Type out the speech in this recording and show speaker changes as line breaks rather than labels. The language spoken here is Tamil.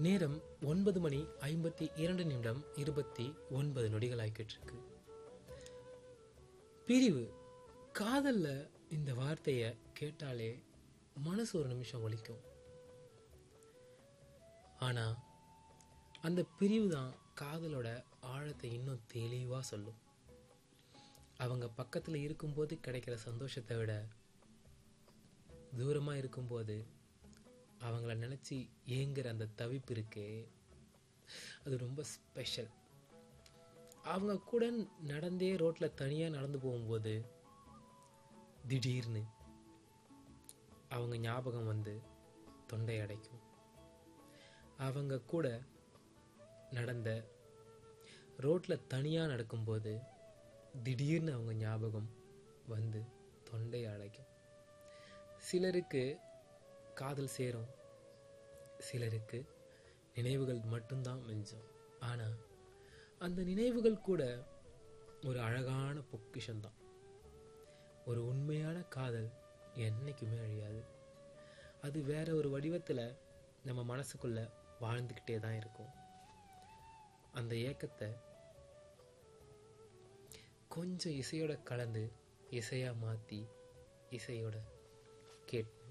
நேரம் ஒன்பது மணி ஐம்பத்தி இரண்டு நிமிடம் இருபத்தி ஒன்பது நொடிகள் ஆகிக்கிட்டு இருக்கு பிரிவு காதல்ல இந்த வார்த்தையை கேட்டாலே மனசு ஒரு நிமிஷம் ஒலிக்கும் ஆனா அந்த பிரிவு தான் காதலோட ஆழத்தை இன்னும் தெளிவா சொல்லும் அவங்க பக்கத்துல இருக்கும்போது கிடைக்கிற சந்தோஷத்தை விட தூரமா இருக்கும்போது அவங்கள நினைச்சு ஏங்குற அந்த தவிப்பு இருக்கே அது ரொம்ப ஸ்பெஷல் அவங்க கூட நடந்தே ரோட்ல தனியா நடந்து போகும்போது திடீர்னு அவங்க ஞாபகம் வந்து தொண்டை அடைக்கும் அவங்க கூட நடந்த ரோட்ல தனியா நடக்கும்போது திடீர்னு அவங்க ஞாபகம் வந்து தொண்டை அடைக்கும் சிலருக்கு காதல் சேரும் சிலருக்கு நினைவுகள் மட்டும்தான் மிஞ்சும் ஆனா அந்த நினைவுகள் கூட ஒரு அழகான பொக்கிஷம்தான் ஒரு உண்மையான காதல் என்னைக்குமே அழியாது அது வேற ஒரு வடிவத்துல நம்ம மனசுக்குள்ள வாழ்ந்துக்கிட்டே தான் இருக்கும் அந்த ஏக்கத்தை கொஞ்சம் இசையோட கலந்து இசையா மாத்தி இசையோட கேட்